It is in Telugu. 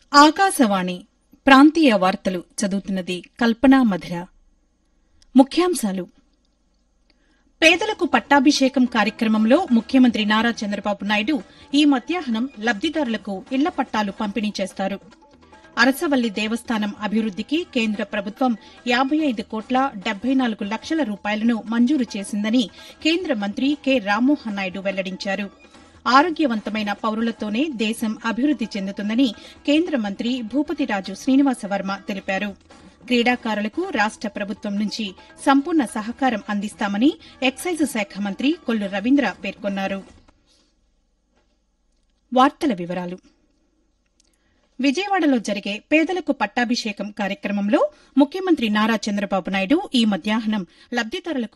ఆకాశవాణి ప్రాంతీయ వార్తలు చదువుతున్నది కల్పనా మధిర ముఖ్యాంశాలు పేదలకు పట్టాభిషేకం కార్యక్రమంలో ముఖ్యమంత్రి నారా చంద్రబాబు నాయుడు ఈ మధ్యాహ్నం లబ్దిదారులకు ఇళ్ల పట్టాలు పంపిణీ చేస్తారు అరసవల్లి దేవస్థానం అభివృద్దికి కేంద్ర ప్రభుత్వం యాబై ఐదు కోట్ల డెబ్బై నాలుగు లక్షల రూపాయలను మంజూరు చేసిందని కేంద్ర మంత్రి కె రామ్మోహన్ నాయుడు వెల్లడించారు ఆరోగ్యవంతమైన పౌరులతోనే దేశం అభివృద్ది చెందుతుందని కేంద్ర మంత్రి భూపతిరాజు శ్రీనివాసవర్మ తెలిపారు క్రీడాకారులకు రాష్ట ప్రభుత్వం నుంచి సంపూర్ణ సహకారం అందిస్తామని ఎక్సైజ్ శాఖ మంత్రి కొల్లు రవీంద్ర పేర్కొన్నారు వార్తల వివరాలు విజయవాడలో జరిగే పేదలకు పట్టాభిషేకం కార్యక్రమంలో ముఖ్యమంత్రి నారా చంద్రబాబు నాయుడు ఈ మధ్యాహ్నం లబ్దిదారులకు